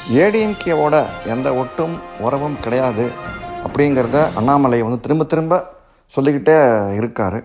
ஏடிஎம்கேவோட எந்த ஒட்டும் உறவும் கிடையாது அப்படிங்கிறத அண்ணாமலை வந்து திரும்ப திரும்ப சொல்லிக்கிட்டே இருக்கார்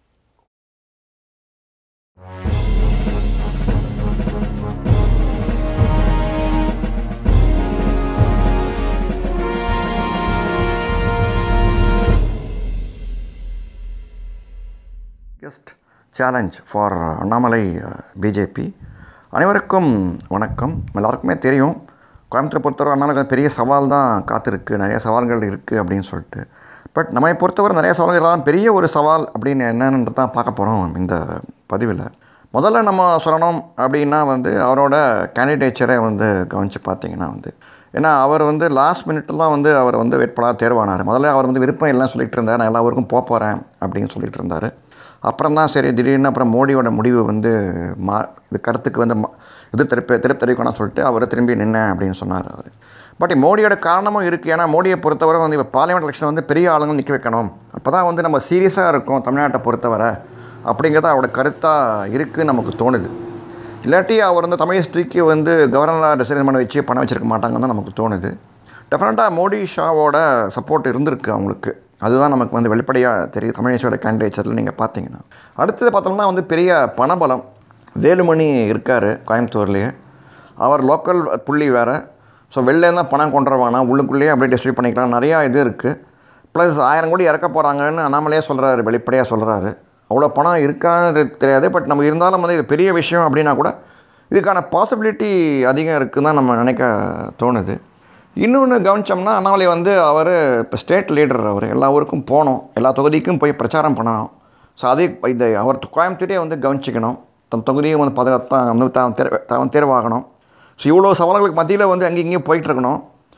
guest challenge for Annamalai BJP அனைவருக்கும் வணக்கம் எல்லாருக்குமே தெரியும் கோயம்புத்தூரை பொறுத்தவரை அண்ணாமலை பெரிய சவால் தான் காத்திருக்கு நிறைய சவால்கள் இருக்குது அப்படின்னு சொல்லிட்டு பட் நம்மை பொறுத்தவரை நிறைய சவால்கள் தான் பெரிய ஒரு சவால் அப்படின்னு என்னன்னு தான் பார்க்க போகிறோம் இந்த பதிவில் முதல்ல நம்ம சொல்லணும் அப்படின்னா வந்து அவரோட கேண்டிடேச்சரை வந்து கவனித்து பார்த்தீங்கன்னா வந்து ஏன்னா அவர் வந்து லாஸ்ட் மினிட்ல தான் வந்து அவர் வந்து வேட்பாளராக தேர்வானார் முதல்ல அவர் வந்து விருப்பம் எல்லாம் சொல்லிட்டு இருந்தார் நான் எல்லா ஊருக்கும் போக போகிறேன் அப்படின்னு சொல்லிட்டு இருந்தார் அப்புறம் தான் சரி திடீர்னு அப்புறம் மோடியோட முடிவு வந்து மா இது கருத்துக்கு வந்து மா- இது திருப்பி திருப்பி தெரிவிக்கணும்னு சொல்லிட்டு அவர் திரும்பி நின்னேன் அப்படின்னு சொன்னார் அவர் பட் மோடியோட காரணமும் இருக்குது ஏன்னா மோடியை பொறுத்தவரை வந்து இப்போ பார்லிமெண்ட் எலெக்ஷன் வந்து பெரிய ஆளுங்க நிற்க வைக்கணும் அப்போ தான் வந்து நம்ம சீரியஸாக இருக்கும் தமிழ்நாட்டை பொறுத்தவரை அப்படிங்கிறது அவரோட கருத்தாக இருக்குன்னு நமக்கு தோணுது இல்லாட்டி அவர் வந்து தமிழ் ஹிஸ்ட்ரிக்கு வந்து கவர்னராக டிசைன் பண்ண வச்சு பணம் வச்சிருக்க மாட்டாங்கன்னு தான் நமக்கு தோணுது டெஃபினட்டாக மோடி ஷாவோட சப்போர்ட் இருந்திருக்கு அவங்களுக்கு அதுதான் நமக்கு வந்து வெளிப்படையாக தெரியும் தமிழேஸ்வரோட கேண்டிடேச்சரில் நீங்கள் பார்த்தீங்கன்னா அடுத்தது பார்த்தோம்னா வந்து பெரிய பணபலம் வேலுமணி இருக்கார் கோயம்புத்தூர்லேயே அவர் லோக்கல் புள்ளி வேறு ஸோ வெளில தான் பணம் கொண்டு வருவானா உள்ளுக்குள்ளேயே அப்படியே டிஸ்ட்ரிபியூட் பண்ணிக்கலாம் நிறையா இது இருக்குது ப்ளஸ் ஆயிரம் கோடி இறக்க போகிறாங்கன்னு அண்ணாமலையே சொல்கிறாரு வெளிப்படையாக சொல்கிறாரு அவ்வளோ பணம் இருக்கான்னு தெரியாது பட் நம்ம இருந்தாலும் வந்து இது பெரிய விஷயம் அப்படின்னா கூட இதுக்கான பாசிபிலிட்டி அதிகம் இருக்குன்னு தான் நம்ம நினைக்க தோணுது இன்னொன்று கவனிச்சோம்னா அண்ணாமலை வந்து அவர் இப்போ ஸ்டேட் லீடர் அவர் எல்லா ஊருக்கும் போகணும் எல்லா தொகுதிக்கும் போய் பிரச்சாரம் பண்ணணும் ஸோ அதே இந்த அவர் கோயம்புத்தூரே வந்து கவனிச்சிக்கணும் தன் தொகுதியும் வந்து பாதுகாத்தான் வந்து தான் தேர் தான் தேர்வாகணும் ஸோ இவ்வளோ சவால்களுக்கு மத்தியில் வந்து அங்கேயும் இங்கேயும் போயிட்டு இருக்கணும்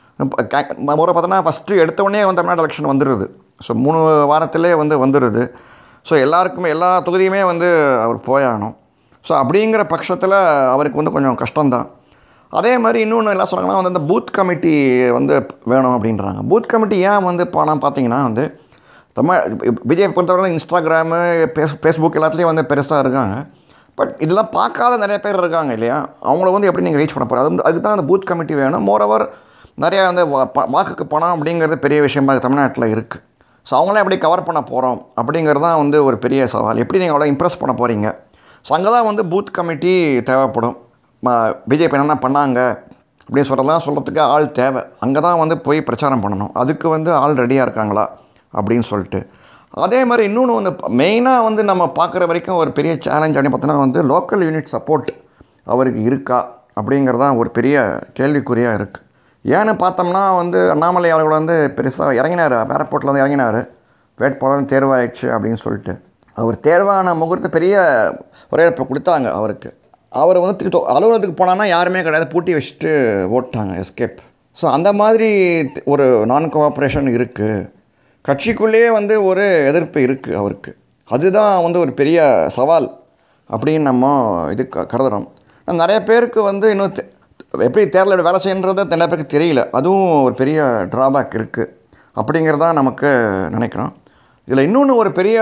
முறை பார்த்தோன்னா ஃபஸ்ட்டு எடுத்த உடனே வந்து தமிழ்நாடு எலெக்ஷன் வந்துடுது ஸோ மூணு வாரத்திலே வந்து வந்துடுது ஸோ எல்லாருக்குமே எல்லா தொகுதியுமே வந்து அவர் போயாகணும் ஸோ அப்படிங்கிற பட்சத்தில் அவருக்கு வந்து கொஞ்சம் கஷ்டம்தான் அதே மாதிரி இன்னொன்று என்ன சொல்கிறாங்கன்னா வந்து அந்த பூத் கமிட்டி வந்து வேணும் அப்படின்றாங்க பூத் கமிட்டி ஏன் வந்து பணம் பார்த்தீங்கன்னா வந்து தமிழ் பிஜேபி பொறுத்தவரை இன்ஸ்டாகிராமு ஃபேஸ் ஃபேஸ்புக் எல்லாத்துலேயும் வந்து பெருசாக இருக்காங்க பட் இதெல்லாம் பார்க்காத நிறைய பேர் இருக்காங்க இல்லையா அவங்கள வந்து எப்படி நீங்கள் ரீச் பண்ண போகிறது அது வந்து அதுக்கு தான் அந்த பூத் கமிட்டி வேணும் மோரோவர் நிறையா வந்து வா- ப- வாக்குக்கு பணம் அப்படிங்கிறது பெரிய விஷயமா தமிழ்நாட்டில் இருக்குது ஸோ அவங்களாம் எப்படி கவர் பண்ண போகிறோம் அப்படிங்கிறது தான் வந்து ஒரு பெரிய சவால் எப்படி நீங்கள் அவ்வளோ இம்ப்ரெஸ் பண்ண போகிறீங்க ஸோ அங்கே தான் வந்து பூத் கமிட்டி தேவைப்படும் பிஜேபி என்னென்ன பண்ணாங்க அப்படின்னு சொல்கிறதெல்லாம் சொல்கிறதுக்கு ஆள் தேவை அங்கே தான் வந்து போய் பிரச்சாரம் பண்ணணும் அதுக்கு வந்து ஆள் ரெடியாக இருக்காங்களா அப்படின்னு சொல்லிட்டு அதே மாதிரி இன்னொன்று வந்து மெயினாக வந்து நம்ம பார்க்குற வரைக்கும் ஒரு பெரிய சேலஞ்ச் அப்படின்னு பார்த்தோன்னா வந்து லோக்கல் யூனிட் சப்போர்ட் அவருக்கு இருக்கா அப்படிங்கிறதான் ஒரு பெரிய கேள்விக்குறியாக இருக்குது ஏன்னு பார்த்தோம்னா வந்து அண்ணாமலை அவர்கள் வந்து பெருசாக இறங்கினார் ஏர்போர்ட்டில் வந்து இறங்கினார் வேட்பாளர் தேர்வாயிடுச்சு அப்படின்னு சொல்லிட்டு அவர் தேர்வான முகூர்த்த பெரிய வரவேற்பு கொடுத்தாங்க அவருக்கு அவர் வந்து திரு- அலுவலகத்துக்கு போனான்னா யாருமே கிடையாது பூட்டி வச்சுட்டு ஓட்டாங்க எஸ்கேப் ஸோ அந்த மாதிரி ஒரு நான் கோஆப்ரேஷன் இருக்குது கட்சிக்குள்ளேயே வந்து ஒரு எதிர்ப்பு இருக்குது அவருக்கு அதுதான் வந்து ஒரு பெரிய சவால் அப்படின்னு நம்ம இது க- கருதுறோம் ஆனா நிறைய பேருக்கு வந்து இன்னும் தெ- எப்படி தேர்தலில் வேலை செய்யறது நிறைய பேருக்கு தெரியல அதுவும் ஒரு பெரிய ட்ராபேக் இருக்குது அப்படிங்கிறதா நமக்கு நினைக்கிறோம் இதில் இன்னொன்று ஒரு பெரிய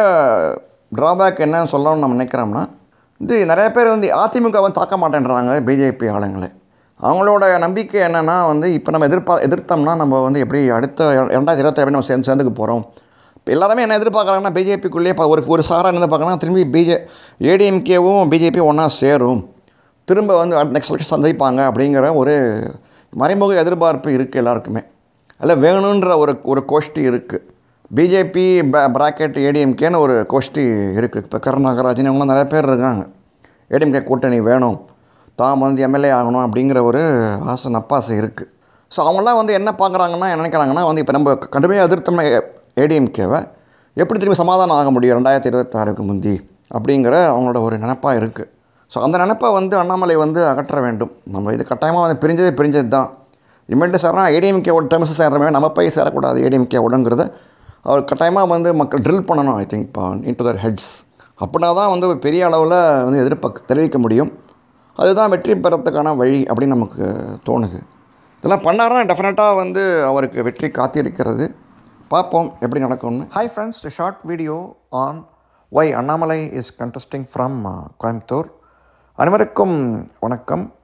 ட்ராபேக் என்னன்னு சொல்லணும்னு நம்ம நினைக்கிறோம்னா இது நிறைய பேர் வந்து அதிமுகவை தாக்க மாட்டேன்றாங்க பிஜேபி ஆளுங்களே அவங்களோட நம்பிக்கை என்னென்னா வந்து இப்போ நம்ம எதிர்ப்பா எதிர்த்தோம்னா நம்ம வந்து எப்படி அடுத்த ரெண்டாயிரத்தி இருபத்தி எப்படி நம்ம சேர்ந்து சேர்ந்துக்க போகிறோம் இப்போ எல்லாருமே என்ன எதிர்பார்க்குறாங்கன்னா பிஜேபிக்குள்ளேயே இப்போ ஒரு ஒரு சாரா என்ன பார்க்குறாங்கன்னா திரும்பி பிஜே ஏடிஎம்கேவும் பிஜேபி ஒன்றா சேரும் திரும்ப வந்து நெக்ஸ்ட் எலெக்ஷன் சந்திப்பாங்க அப்படிங்கிற ஒரு மறைமுக எதிர்பார்ப்பு இருக்குது எல்லாருக்குமே அதில் வேணுன்ற ஒரு ஒரு கோஷ்டி இருக்குது பிஜேபி பிராக்கெட் ஏடிஎம்கேன்னு ஒரு கோஷ்டி இருக்குது இப்போ கருணாகராஜன் இவங்களாம் நிறைய பேர் இருக்காங்க ஏடிஎம்கே கூட்டணி வேணும் தாம் வந்து எம்எல்ஏ ஆகணும் அப்படிங்கிற ஒரு ஆசை நப்பாசை இருக்குது ஸோ அவங்களாம் வந்து என்ன பார்க்குறாங்கன்னா என்ன நினைக்கிறாங்கன்னா வந்து இப்போ நம்ம கடுமையாக எதிர்த்தோம்னா ஏடிஎம்கேவை எப்படி திரும்பி சமாதானம் ஆக முடியும் ரெண்டாயிரத்தி இருபத்தாறுக்கு முந்தி அப்படிங்கிற அவங்களோட ஒரு நினப்பாக இருக்குது ஸோ அந்த நினப்பை வந்து அண்ணாமலை வந்து அகற்ற வேண்டும் நம்ம இது கட்டாயமாக வந்து பிரிஞ்சதே பிரிஞ்சது தான் இமெண்ட்டு சார்னா ஏடிஎம்கேவோட டேர்ம்ஸ் சேர்றமே நம்ம போய் சேரக்கூடாது ஏடிஎம்கேவோடங்கிறத அவர் கட்டாயமாக வந்து மக்கள் ட்ரில் பண்ணணும் I think into their heads அப்படின்னா தான் வந்து ஒரு பெரிய அளவில் வந்து எதிர்ப்பு தெரிவிக்க முடியும் அதுதான் வெற்றி பெறத்துக்கான வழி அப்படின்னு நமக்கு தோணுது இதெல்லாம் பண்ணாருன்னா டெஃபினட்டாக வந்து அவருக்கு வெற்றி காத்திருக்கிறது பார்ப்போம் எப்படி நடக்கும்னு hi friends short video on why Annamalai is contesting from Coimbatore அனைவருக்கும் வணக்கம்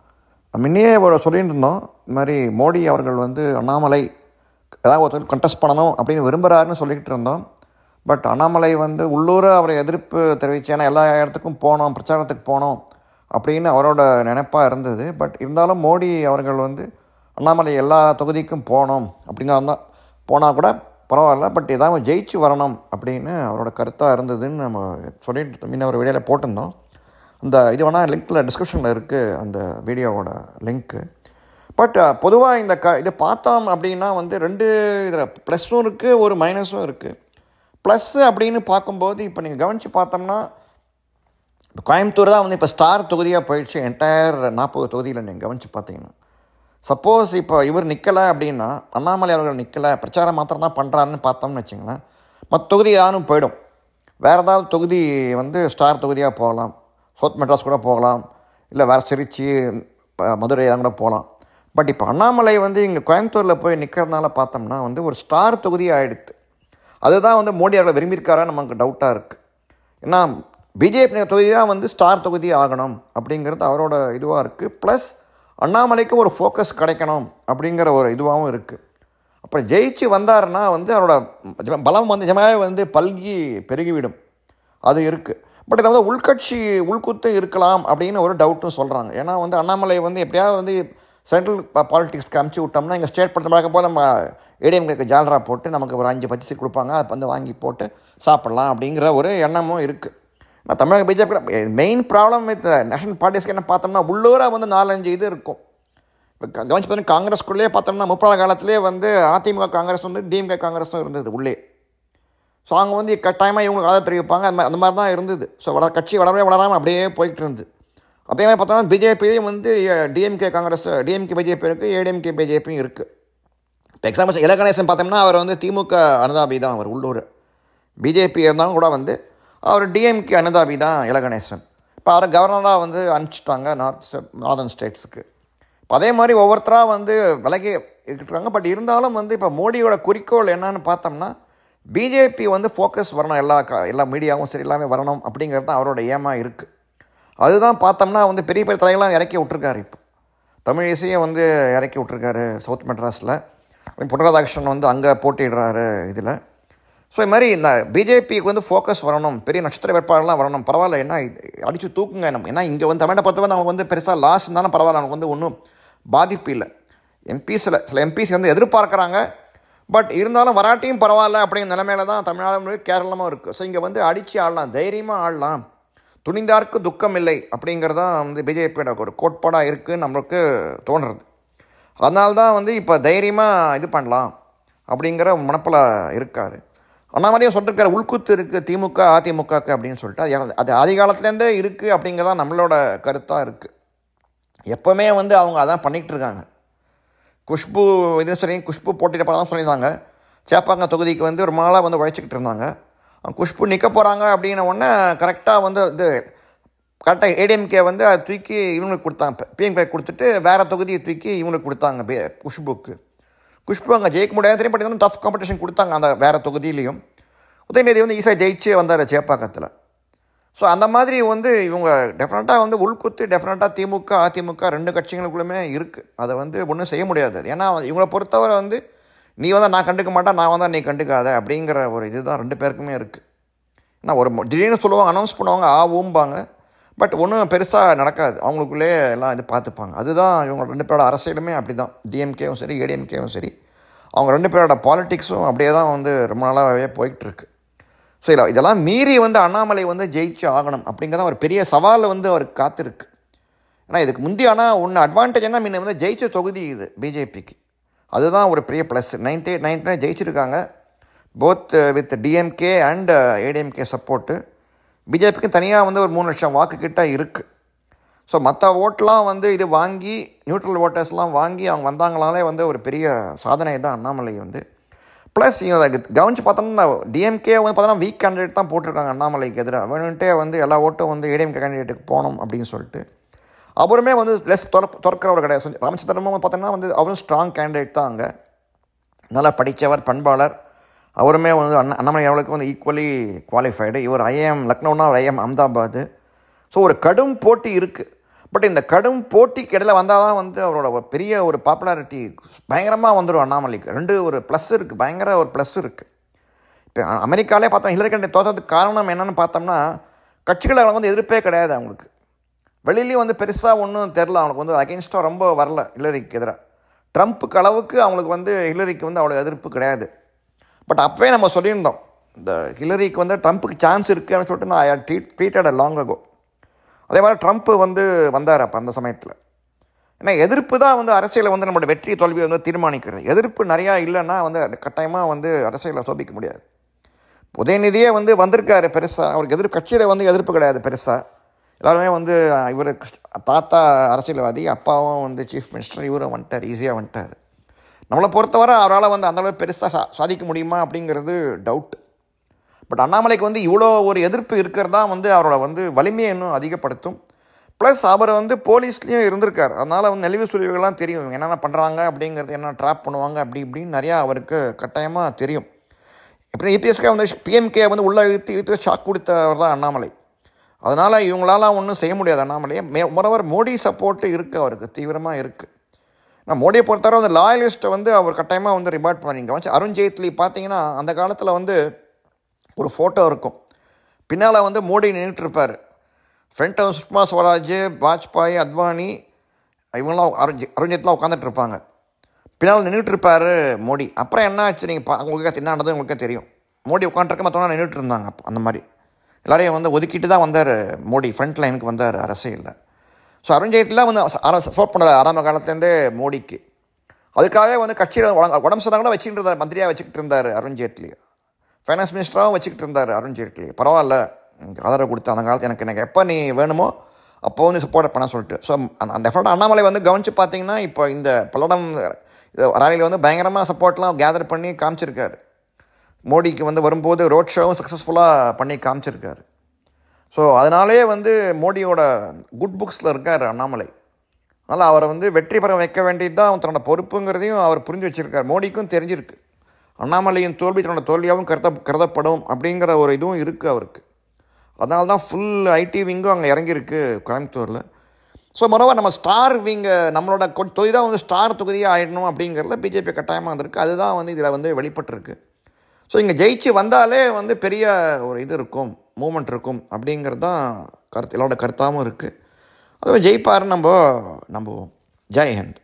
முன்னையே ஒரு சொல்லிட்டு இருந்தோம் இது மாதிரி மோடி அவர்கள் வந்து அண்ணாமலை ஏதாவது ஒருத்தர் கண்டெஸ்ட் பண்ணணும் அப்படின்னு விரும்புகிறாருன்னு சொல்லிக்கிட்டு இருந்தோம் பட் அண்ணாமலை வந்து உள்ளூர அவரை எதிர்ப்பு தெரிவிச்சு ஏன்னா எல்லா இடத்துக்கும் போனோம் பிரச்சாரத்துக்கு போனோம் அப்படின்னு அவரோட நினைப்பாக இருந்தது பட் இருந்தாலும் மோடி அவர்கள் வந்து அண்ணாமலை எல்லா தொகுதிக்கும் போகணும் அப்படின்னு தான் போனால் கூட பரவாயில்ல பட் ஏதாவது ஜெயிச்சு வரணும் அப்படின்னு அவரோட கருத்தாக இருந்ததுன்னு நம்ம சொல்லிட்டு முன்ன ஒரு வீடியோவில் போட்டிருந்தோம் அந்த இது வேணால் லிங்க்கில் டிஸ்கிரிப்ஷனில் இருக்குது அந்த வீடியோவோட லிங்க்கு பட் பொதுவாக இந்த க இதை பார்த்தோம் அப்படின்னா வந்து ரெண்டு இதில் ப்ளஸ்ஸும் இருக்குது ஒரு மைனஸும் இருக்குது ப்ளஸ்ஸு அப்படின்னு பார்க்கும்போது இப்போ நீங்கள் கவனித்து பார்த்தோம்னா இப்போ கோயம்புத்தூர் தான் வந்து இப்போ ஸ்டார் தொகுதியாக போயிடுச்சு என்டையர் நாற்பது தொகுதியில் நீங்கள் கவனித்து பார்த்தீங்கன்னா சப்போஸ் இப்போ இவர் நிற்கலை அப்படின்னா அண்ணாமலை அவர்கள் நிற்கலை பிரச்சாரம் மாத்திரம் தான் பண்ணுறாருன்னு பார்த்தோம்னு வச்சுங்களேன் மற்ற தொகுதி யாரும் போயிடும் வேறு ஏதாவது தொகுதி வந்து ஸ்டார் தொகுதியாக போகலாம் சவுத் மெட்ராஸ் கூட போகலாம் இல்லை வேறு திருச்சி ப- மதுரை தான் கூட போகலாம் பட் இப்போ அண்ணாமலை வந்து இங்கே கோயம்புத்தூரில் போய் நிற்கிறதுனால பார்த்தோம்னா வந்து ஒரு ஸ்டார் தொகுதி ஆகிடுது அதுதான் வந்து மோடி அவர்களை விரும்பியிருக்காரா நமக்கு டவுட்டாக இருக்குது ஏன்னா பிஜேபி தொகுதி தான் வந்து ஸ்டார் தொகுதி ஆகணும் அப்படிங்கிறது அவரோட இதுவாக இருக்குது ப்ளஸ் அண்ணாமலைக்கு ஒரு ஃபோக்கஸ் கிடைக்கணும் அப்படிங்கிற ஒரு இதுவாகவும் இருக்குது அப்புறம் ஜெயிச்சு வந்தாருன்னா வந்து அவரோட ஜ- பலம் வந்து நிஜமாவே வந்து பல்கி பெருகிவிடும் அது இருக்குது பட் இதை வந்து உள்கட்சி உள்குத்து இருக்கலாம் அப்படின்னு ஒரு டவுட்டும் சொல்கிறாங்க ஏன்னா வந்து அண்ணாமலை வந்து எப்படியாவது வந்து சென்ட்ரல் பாலிடிக்ஸ்க்கு அமுச்சு விட்டோம்னா இங்கே ஸ்டேட் படத்தை பார்க்க போது நம்ம ஏடிஎம்கேக்கு ஜாலரா போட்டு நமக்கு ஒரு அஞ்சு பத்து சீட் கொடுப்பாங்க அதை வந்து வாங்கி போட்டு சாப்பிட்லாம் அப்படிங்கிற ஒரு எண்ணமும் இருக்குது நான் தமிழக BJP main problem with national பார்ட்டிஸ்க்கு என்ன பார்த்தோம்னா உள்ளூராக வந்து நாலஞ்சு இது இருக்கும் இப்போ க- கவனிச்சு பார்த்தீங்கன்னா காங்கிரஸ்குள்ளேயே பார்த்தோம்னா முப்பதாம் காலத்திலே வந்து அதிமுக காங்கிரஸ் வந்து டிஎம்கே காங்கிரஸும் இருந்தது உள்ளே ஸோ அவங்க வந்து கட்டாயமாக இவங்களுக்கு ஆதரவு தெரிவிப்பாங்க அந்த மாதிரி அந்த மாதிரி தான் இருந்தது ஸோ வளர கட்சி வளரவே வளராமல் அப்படியே போயிட்டு இருந்து அதே மாதிரி பார்த்தோம்னா பிஜேபிலையும் வந்து டிஎம்கே காங்கிரஸ் டிஎம்கே பிஜேபி இருக்குது ஏடிஎம்கே பிஜேபியும் இருக்குது இப்போ எக்ஸாம்பிள் இலகணேசன் பார்த்தோம்னா அவர் வந்து திமுக அனுதாபி தான் அவர் உள்ளூர் பிஜேபி இருந்தாலும் கூட வந்து அவர் டிஎம்கே அனுதாபி தான் இலகணேசன் இப்போ அவரை கவர்னராக வந்து அனுப்பிச்சிட்டாங்க நார்த் நார்தன் ஸ்டேட்ஸுக்கு இப்போ அதே மாதிரி ஒவ்வொருத்தராக வந்து விலகி இருக்காங்க பட் இருந்தாலும் வந்து இப்போ மோடியோட குறிக்கோள் என்னன்னு பார்த்தோம்னா பிஜேபி வந்து ஃபோக்கஸ் வரணும் எல்லா க எல்லா மீடியாவும் சரி எல்லாமே வரணும் அப்படிங்கிறது தான் அவரோட ஏமா இருக்குது அதுதான் பார்த்தோம்னா வந்து பெரிய பெரிய தலைகள்லாம் இறக்கி விட்ருக்காரு இப்போ தமிழ் இசையை வந்து இறக்கி விட்ருக்காரு சவுத் மெட்ராஸில் பொன்ராதாகிருஷ்ணன் வந்து அங்கே போட்டிடுறாரு இதில் ஸோ இது மாதிரி இந்த பிஜேபிக்கு வந்து ஃபோக்கஸ் வரணும் பெரிய நட்சத்திர வேட்பாளர்லாம் வரணும் பரவாயில்ல என்ன அடித்து தூக்குங்க நம்ம ஏன்னா இங்கே வந்து தமிழை பொறுத்தவரை நமக்கு வந்து பெருசாக லாஸ் இருந்தாலும் பரவாயில்ல நமக்கு வந்து ஒன்றும் பாதிப்பு இல்லை எம்பிஸில் சில எம்பிஸ் வந்து எதிர்பார்க்குறாங்க பட் இருந்தாலும் வராட்டியும் பரவாயில்ல அப்படிங்கிற நிலைமையில தான் தமிழ்நாடு கேரளமும் இருக்குது ஸோ இங்கே வந்து அடித்து ஆடலாம் தைரியமாக ஆடலாம் துணிந்தார்க்கு துக்கம் இல்லை அப்படிங்கிறதான் வந்து பிஜேபியோட ஒரு கோட்பாடாக இருக்குன்னு நம்மளுக்கு தோன்றுறது அதனால தான் வந்து இப்போ தைரியமாக இது பண்ணலாம் அப்படிங்கிற மனப்பில் இருக்கார் அண்ணாமலையும் சொல்லிருக்காரு உள்குத்து இருக்குது திமுக அதிமுகக்கு அப்படின்னு சொல்லிட்டு அது அது ஆதி காலத்துலேருந்தே இருக்குது அப்படிங்கிறதான் நம்மளோட கருத்தாக இருக்குது எப்போவுமே வந்து அவங்க அதான் பண்ணிகிட்டு இருக்காங்க குஷ்பு இதுன்னு சொல்லி குஷ்பு போட்டியிட தான் சொல்லியிருந்தாங்க சேப்பாங்க தொகுதிக்கு வந்து ஒரு நாளாக வந்து உழைச்சிக்கிட்டு இருந்தாங்க அவங்க குஷ்பு நிற்க போகிறாங்க அப்படின்ன உடனே கரெக்டாக வந்து இது கரெக்டாக ஏடிஎம்கே வந்து அதை தூக்கி இவங்களுக்கு கொடுத்தாங்க பிஎம்கே கொடுத்துட்டு வேறு தொகுதியை தூக்கி இவங்களுக்கு கொடுத்தாங்க பே குஷ்புக்கு குஷ்பு அங்கே ஜெயிக்க முடியாது தெரியும் பட் இருந்தாலும் டஃப் காம்படிஷன் கொடுத்தாங்க அந்த வேறு தொகுதியிலையும் உதயநிதி வந்து ஈஸியாக ஜெயிச்சே வந்தார் சேப்பாக்கத்தில் ஸோ அந்த மாதிரி வந்து இவங்க டெஃபினட்டாக வந்து உள்குத்து டெஃபினட்டாக திமுக அதிமுக ரெண்டு கட்சிகளுக்குள்ளுமே இருக்குது அதை வந்து ஒன்றும் செய்ய முடியாது ஏன்னா இவங்களை பொறுத்தவரை வந்து நீ வந்தால் நான் கண்டுக்க மாட்டேன் நான் வந்தால் நீ கண்டுக்காத அப்படிங்கிற ஒரு இதுதான் ரெண்டு பேருக்குமே இருக்குது ஏன்னா ஒரு மொ- திடீர்னு சொல்லுவாங்க அனௌன்ஸ் பண்ணுவாங்க ஆ ஊம்பாங்க பட் ஒன்றும் பெருசாக நடக்காது அவங்களுக்குள்ளே எல்லாம் இது பார்த்துப்பாங்க அதுதான் இவங்க ரெண்டு பேரோட அரசியலுமே அப்படி தான் டிஎம்கேவும் சரி ஏடிஎம்கேவும் சரி அவங்க ரெண்டு பேரோட பாலிடிக்ஸும் அப்படியே தான் வந்து ரொம்ப நாளாகவே போயிட்டுருக்கு ஸோ இல்லை இதெல்லாம் மீறி வந்து அண்ணாமலை வந்து ஜெயிச்சு ஆகணும் அப்படிங்கிற ஒரு பெரிய சவால் வந்து அவருக்கு காத்திருக்கு ஏன்னா இதுக்கு முந்தி ஆனால் ஒன்று அட்வான்டேஜ்னா முன்ன வந்து ஜெயிச்ச தொகுதி இது பிஜேபிக்கு அதுதான் ஒரு பெரிய ப்ளஸ் நைன்டி நைன்டி ஜெயிச்சிருக்காங்க both with DMK and ADMK support பிஜேபிக்கு தனியாக வந்து ஒரு மூணு லட்சம் வாக்கு கிட்ட இருக்குது ஸோ மற்ற ஓட்டெலாம் வந்து இது வாங்கி நியூட்ரல் ஓட்டர்ஸ்லாம் வாங்கி அவங்க வந்தாங்களாலே வந்து ஒரு பெரிய சாதனை தான் அண்ணாமலை வந்து ப்ளஸ் கவனித்து பார்த்தோம்னா டிஎம்கே வந்து பார்த்தோன்னா வீக் கேண்டிடேட் தான் போட்டிருக்காங்க அண்ணாமலைக்கு எதிராக வேணுன்ட்டே வந்து எல்லா ஓட்டும் வந்து ஏடிஎம்கே கேண்டிடேட்டுக்கு போகணும் அப்படின்னு சொல்லிட்டு அவருமே வந்து லெஸ் துற துறக்கிறவர் கிடையாது சுந்தர் ராமச்சந்திரமும் பார்த்தோன்னா வந்து அவரும் ஸ்ட்ராங் கேண்டிடேட் தான் அங்கே நல்லா படித்தவர் பண்பாளர் அவருமே வந்து அண்ணா அண்ணாமலை அவர்களுக்கு வந்து ஈக்குவலி குவாலிஃபைடு இவர் ஐஎம் லக்னோனா அவர் ஐஎம் அஹமதாபாத் ஸோ ஒரு கடும் போட்டி இருக்குது பட் இந்த கடும் போட்டிக்கு இடையில வந்தால் தான் வந்து அவரோட ஒரு பெரிய ஒரு பாப்புலாரிட்டி பயங்கரமாக வந்துடும் அண்ணாமலைக்கு ரெண்டு ஒரு ப்ளஸ் இருக்குது பயங்கர ஒரு ப்ளஸ் இருக்குது இப்போ அமெரிக்காலே பார்த்தோம் ஹிலரி கிளின்டன் தோற்றதுக்கு காரணம் என்னன்னு பார்த்தோம்னா கட்சிகளை வந்து எதிர்ப்பே கிடையாது அவங்களுக்கு வெளியிலையும் வந்து பெருசாக ஒன்றும் தெரில அவனுக்கு வந்து அகென்ஸ்டாக ரொம்ப வரல ஹிலரிக்கு எதிராக ட்ரம்ப்புக்கு அளவுக்கு அவங்களுக்கு வந்து ஹிலரிக்கு வந்து அவ்வளோ எதிர்ப்பு கிடையாது பட் அப்போவே நம்ம சொல்லியிருந்தோம் இந்த ஹிலரிக்கு வந்து ட்ரம்ப்புக்கு சான்ஸ் இருக்குன்னு சொல்லிட்டு நான் I treat treated a long ago அதே மாதிரி ட்ரம்ப்பு வந்து வந்தார் அப்போ அந்த சமயத்தில் ஏன்னா எதிர்ப்பு தான் வந்து அரசியலை வந்து நம்மளோட வெற்றி தோல்வியை வந்து தீர்மானிக்கிறது எதிர்ப்பு நிறையா இல்லைன்னா வந்து கட்டாயமாக வந்து அரசியலை சோபிக்க முடியாது உதயநிதியே வந்து வந்திருக்காரு பெருசாக அவருக்கு எதிர்ப்பு கட்சியில் வந்து எதிர்ப்பு கிடையாது பெருசாக எல்லாருமே வந்து இவர் தாத்தா அரசியல்வாதி அப்பாவும் வந்து சீஃப் மினிஸ்டர் இவரும் வந்துட்டார் ஈஸியாக வந்துட்டார் நம்மளை பொறுத்தவரை அவரால் வந்து அந்தளவு பெருசாக சா சாதிக்க முடியுமா அப்படிங்கிறது டவுட் பட் அண்ணாமலைக்கு வந்து இவ்வளோ ஒரு எதிர்ப்பு இருக்கிறது தான் வந்து அவரோட வந்து வலிமையை இன்னும் அதிகப்படுத்தும் ப்ளஸ் அவர் வந்து போலீஸ்லேயும் இருந்திருக்கார் அதனால் வந்து நெளிவு சுழிவுகள்லாம் தெரியும் இவங்க என்னென்ன பண்ணுறாங்க அப்படிங்கிறது என்ன ட்ராப் பண்ணுவாங்க அப்படி இப்படின்னு நிறையா அவருக்கு கட்டாயமாக தெரியும் எப்படி இபிஎஸ்கே வந்து பிஎம்கே வந்து உள்ள இழுத்து இபிஎஸ் ஷாக் கொடுத்தவர் தான் அண்ணாமலை அதனால் இவங்களால ஒன்றும் செய்ய முடியாது அண்ணாமலையே மே முறவர் மோடி சப்போர்ட்டு இருக்குது அவருக்கு தீவிரமாக இருக்குது நான் மோடியை பொறுத்தவரை அந்த லாயலிஸ்ட்டை வந்து அவர் கட்டாயமாக வந்து ரிபார்ட் பண்ணிங்க வச்சு அருண் ஜேட்லி பார்த்தீங்கன்னா அந்த காலத்தில் வந்து ஒரு ஃபோட்டோ இருக்கும் பின்னால் வந்து மோடி நின்றுட்டுருப்பார் ஃப்ரண்ட் சுஷ்மா ஸ்வராஜ் வாஜ்பாய் அத்வானி இவங்களாம் அருண் அருண்ஜேட்லாம் உட்காந்துட்டு இருப்பாங்க பின்னால் நின்றுட்டு இருப்பார் மோடி அப்புறம் என்ன ஆச்சு நீங்கள் பா உங்களுக்கு என்ன ஆனது உங்களுக்கே தெரியும் மோடி உட்காந்துருக்க மற்றவங்க நின்றுட்டு இருந்தாங்க அப்போ அந்த மாதிரி எல்லாரையும் வந்து ஒதுக்கிட்டு தான் வந்தார் மோடி ஃப்ரண்ட் லைனுக்கு வந்தார் அரசியலில் ஸோ அருண்ஜேட்லாம் வந்து சப்போர்ட் பண்ண ஆரம்ப காலத்துலேருந்தே மோடிக்கு அதுக்காகவே வந்து கட்சியில் உடம்பு சதாங்களும் வச்சுக்கிட்டு இருந்தார் மந்திரியாக வச்சுக்கிட்டு இருந்தார் அருண்ஜேட்லி ஃபைனான்ஸ் மினிஸ்டராகவும் வச்சுக்கிட்டு இருந்தார் அருண்ஜேட்லி பரவாயில்ல எனக்கு ஆதரவு கொடுத்து அந்த காலத்தில் எனக்கு எனக்கு எப்போ நீ வேணுமோ அப்போ வந்து சப்போர்ட் பண்ண சொல்லிட்டு ஸோ அந்த டெஃபினட் அண்ணாமலை வந்து கவனித்து பார்த்தீங்கன்னா இப்போ இந்த பல்லடம் ரேலியில் வந்து பயங்கரமாக சப்போர்ட்லாம் கேதர் பண்ணி காமிச்சிருக்காரு மோடிக்கு வந்து வரும்போது ரோட் ஷோவும் சக்ஸஸ்ஃபுல்லாக பண்ணி காமிச்சிருக்காரு ஸோ அதனாலே வந்து மோடியோட குட் புக்ஸில் இருக்கார் அண்ணாமலை அதனால் அவரை வந்து வெற்றி பெற வைக்க வேண்டியது தான் தன்னோட பொறுப்புங்கிறதையும் அவர் புரிஞ்சு வச்சுருக்கார் மோடிக்கும் தெரிஞ்சிருக்கு அண்ணாமலையின் தோல்வி தன்னோட தோல்வியாகவும் கருத கருதப்படும் அப்படிங்கிற ஒரு இதுவும் இருக்குது அவருக்கு அதனால தான் ஃபுல் ஐடி விங்கும் அங்கே இறங்கியிருக்கு கோயம்புத்தூரில் ஸோ மொரவா நம்ம ஸ்டார் விங்க நம்மளோட தொகுதி தான் வந்து ஸ்டார் தொகுதியாக ஆகிடணும் அப்படிங்கிறதுல பிஜேபி கட்டாயமாக வந்திருக்கு அதுதான் வந்து இதில் வந்து வெளிப்பட்டிருக்கு ஸோ இங்கே ஜெயிச்சு வந்தாலே வந்து பெரிய ஒரு இது இருக்கும் மூமெண்ட் இருக்கும் அப்படிங்கிறது தான் கருத்து எல்லாரோட கருத்தாகவும் இருக்குது அதுவும் ஜெயிப்பாருன்னு நம்ம நம்புவோம் ஜெய் ஹிந்த்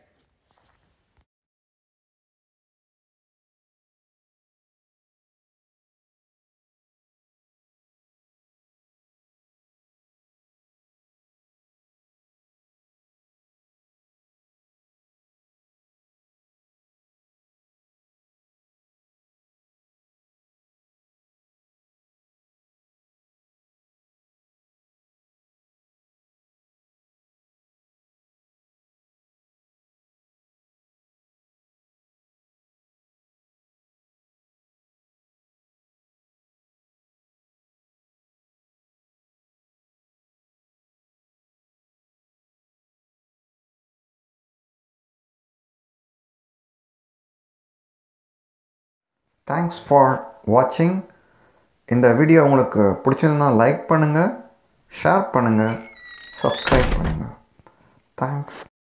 தேங்க்ஸ் ஃபார் வாட்சிங் இந்த வீடியோ உங்களுக்கு பிடிச்சிருந்தா லைக் பண்ணுங்கள் ஷேர் பண்ணுங்கள் சப்ஸ்கிரைப் பண்ணுங்கள் தேங்க்ஸ்